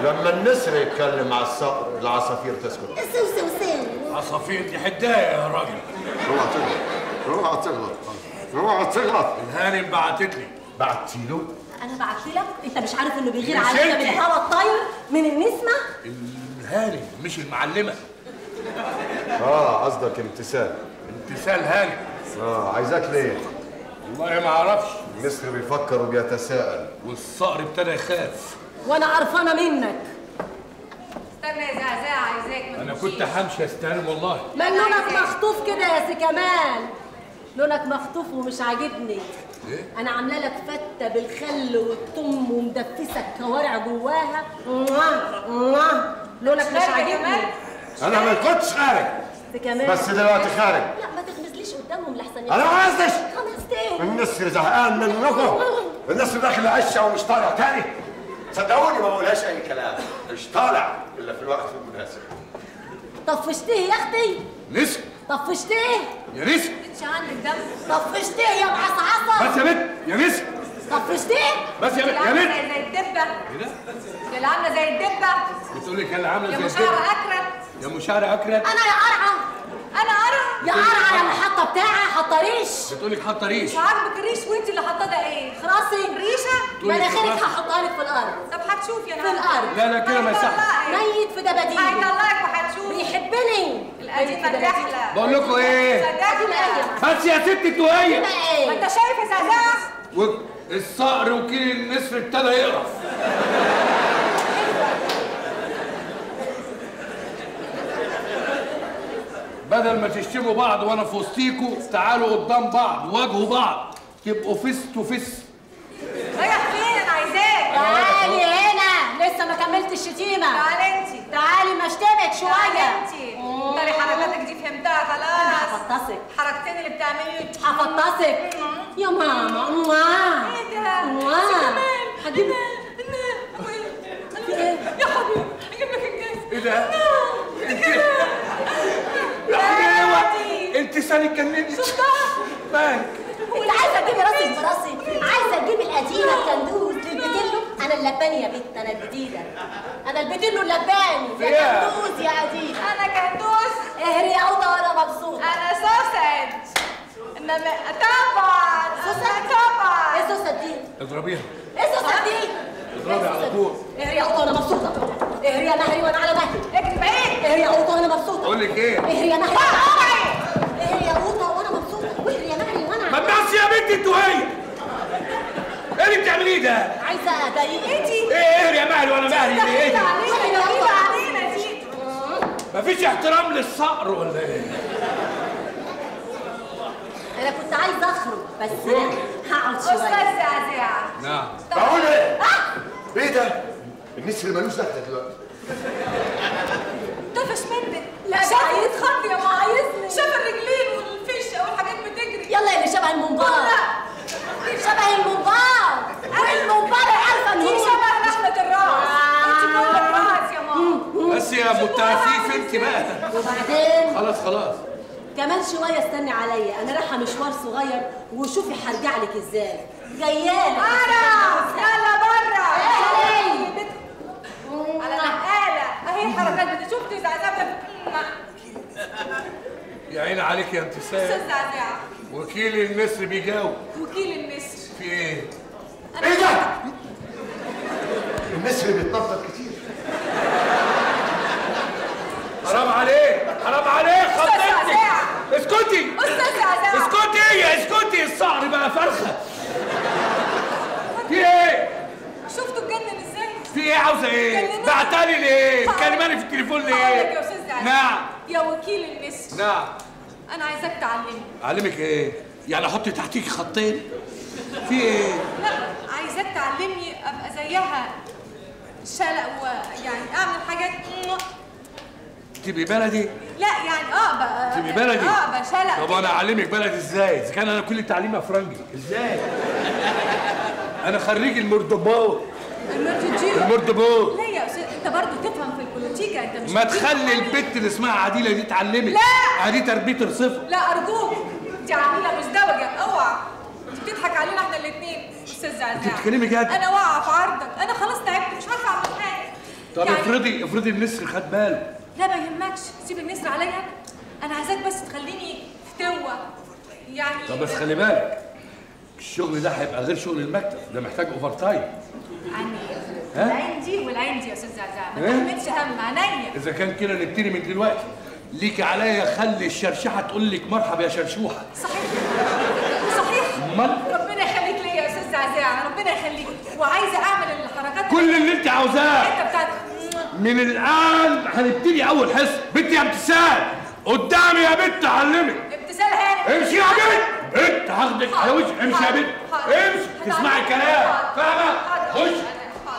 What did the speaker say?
لما النسر يتكلم على الصقر العصافير تسكت سو سو سو عصافير دي حدايه يا راجل اوعى تغلط اوعى تغلط اوعى تغلط الهانم بعتت لي بعتي له انا بعت لك انت مش عارف انه بيغير مش علينا انتي. من الهوا الطاير من النسمه الهانم مش المعلمه اه قصدك امتثال امتثال هانم اه عايزاك ليه والله ما اعرفش النسر بيفكر وبيتساءل والصقر ابتدى يخاف وانا قرفانه منك استنى يا زعزع عايزاك ما انا تمشيش. كنت همشي استلم والله من لونك مخطوف كده يا سي كمال لونك مخطوف ومش عاجبني إيه؟ انا عامله لك فته بالخل والثوم ومدفسه الكوارع جواها مواه، مواه. لونك مش خارج يا عاجبني كمال؟ انا ما كنتش خارج سي كمال بس دلوقتي خارج لا ما تغمزليش قدامهم لحسن انا ما قصدش خمس ايه النسر زهقان منكم النسر داخل عشه ومش طالع تاني صدقوني ما بقولهاش اي كلام مش طالع الا في الوقت المناسب طفشتيه يا اختي نسر طفشتيه يا نسر مش عندك دم طفشتيه يا معصعصه بس يا بنت يا نسر طفشتيه بس يا بنت اللي يا عامله بنت زي زي الدبه ايه ده؟ اللي عامله زي الدبه بتقول لي كان عامله يا زي مشعر الدب اكرت يا مشعر اكرت انا يا قرعه انا ارى يا قرعه يا المحطه بتاعي حاطه ريش بتقول لك حاطه ريش مش عاجبك الريش وانت اللي حاطاه ده ايه خلاصي ريشه تقولي مناخيرك خلاص. هحطها لك في الارض طب هتشوفي انا في الارض لا لا كده ما يصحش ميت في دباديبي هيطلعك وهتشوفي بيحبني القديمه الرحله بقول لكم ايه ادي الايه بس يا ست انتوهيه ما ما ايه انت شايف يا زعزع والصقر وكيل النسر ابتدى يقرف بدل ما تشتموا بعض وانا في وسطيكوا تعالوا قدام بعض واجهوا بعض تبقوا فيس تو فيس رايح فين انا عايزاك تعالي هنا لسه ما كملتش الشتيمه تعالي انت تعالي ما اشتمك تعالي شويه انت طري حركاتك دي فهمتها خلاص هفطسك حركتين اللي بتعملي هفطسك يا ماما مواه ايه ده؟ مواه سي هجيب في ايه؟ يا حبيبي اجيب لك الجاز ايه ده؟ انت يا حبيبي انت سالي اتجننت مالك انت عايزه تجيبي راسك براسي عايزه تجيبي القديمه الكندوز للبتلو انا اللباني يا بت انا الجديده انا البتلو اللباني يا يا. كندوز يا قديمه انا كندوس اهري اوضه وانا مبسوطه انا سوسد انما طبعا سوسد؟ أنا طبعا ايه سوسه دي؟ اضربيها ايه سوسه دي؟ اضربي على طول اهري اوضه وانا مبسوطه اهري يا مهري وانا على مهلي اكتب بعيد اهري اوضه وانا مبسوطه اقول لك ايه اهري يا مهري اهري يا اوضه وانا مبسوطه واهري يا مهري وانا ما تبص يا بنت انتوهيه ايه اللي بتعمليه ده؟ عايزه اضايق انتي ايه ايه يا مهلي وانا مهلي دي ايه دي؟ علينا غريبة علينا دي مفيش احترام للصقر ولا ايه؟ انا كنت عايزه اخرج بس لا هقعد استاذ شويه زعزع نعم بقول ايه ايه ده النسر ملوش دخل دلوقتي طفش منك لا، شاف ده عايز- يتخض يا ده عايزني. ماما شاف الرجلين والفشه والحاجات بتجري يلا اللي شبه المنبار شبه المنبار والمنبار عارفه ان دي هو شبه لحمة الراس انت كل الراس يا ماما بس يا متعفيف انت بقى وبعدين خلاص خلاص كمان شويه استني عليا انا رايحه مشوار صغير وشوفي هرجع لك ازاي جايالك انا يلا بره اهلي. على نقالة اهي الحركات بت- شفت زعزع يا عيني عليك يا استاذ انتساب زعزع وكيل النسر بيجاوب وكيل النسر في ايه؟ انا ايه ده النسر بيتنطط كتير حرام عليك حرام عليك أستاذ خطيتك زعزع. اسكتي استاذ زعزع اسكتي يا اسكتي الصقر بقى فرخه في ايه؟ شفتوا اتجنن ازاي؟ في ايه عاوزه ايه؟ كلموني. بعتلي ليه؟ هقول- كلماني في التليفون هقول لك يا ليه؟ استاذ زعزع نعم يا وكيل النسر نعم انا عايزاك تعلمني اعلمك ايه؟ يعني احط تحتيك خطين؟ في ايه؟ لا عايزاك تعلمني ابقى زيها شلق ويعني اعمل حاجات تبقي بلدي؟ لا يعني اه بقى تبقي بلدي؟ اه بقى شلق طب انا اعلمك بلدي ازاي؟ اذا كان انا كل تعليمي افرنجي ازاي؟ انا خريج المردبور المرتجية المردبور لا يا استاذ انت برضه تفهم في البوليتيكا انت مش ما بتجيب تخلي حاجة. البت اللي اسمها عديله دي تعلمك لا! دي تربيه الصفر لا ارجوك دي عميله مزدوجه اوعى انت بتضحك علينا احنا الاثنين استاذ زعزع انت بتتكلمي جد؟ انا واقعه في عرضك انا خلاص تعبت مش عارفه اعمل حاجه طب يعني- افرضي افرضي النسر خد باله لا ما يهمكش سيب النسر عليا انا عايزاك بس تخليني فتوه يعني طب بس خلي بالك الشغل ده هيبقى غير شغل المكتب ده محتاج اوفر تايم عني ها؟ العين دي والعين دي يا استاذ زعزع ما إيه؟ تحملش هم عينيا اذا كان كده نبتدي من دلوقتي ليك عليا خلي الشرشحه تقول لك مرحبا يا شرشوحه صحيح صحيح امال ربنا يخليك ليا يا استاذ زعزع ربنا يخليك وعايزه اعمل الحركات كل اللي انت عاوزاه انت بتاعت من الان هنبتدي اول حصه بنت يا ابتسام قدامي يا بنت اعلمك ابتسام هاني امشي يا بنت بنت هاخدك على وشك امشي يا بنت حاضر. امشي تسمعي الكلام فاهمه خش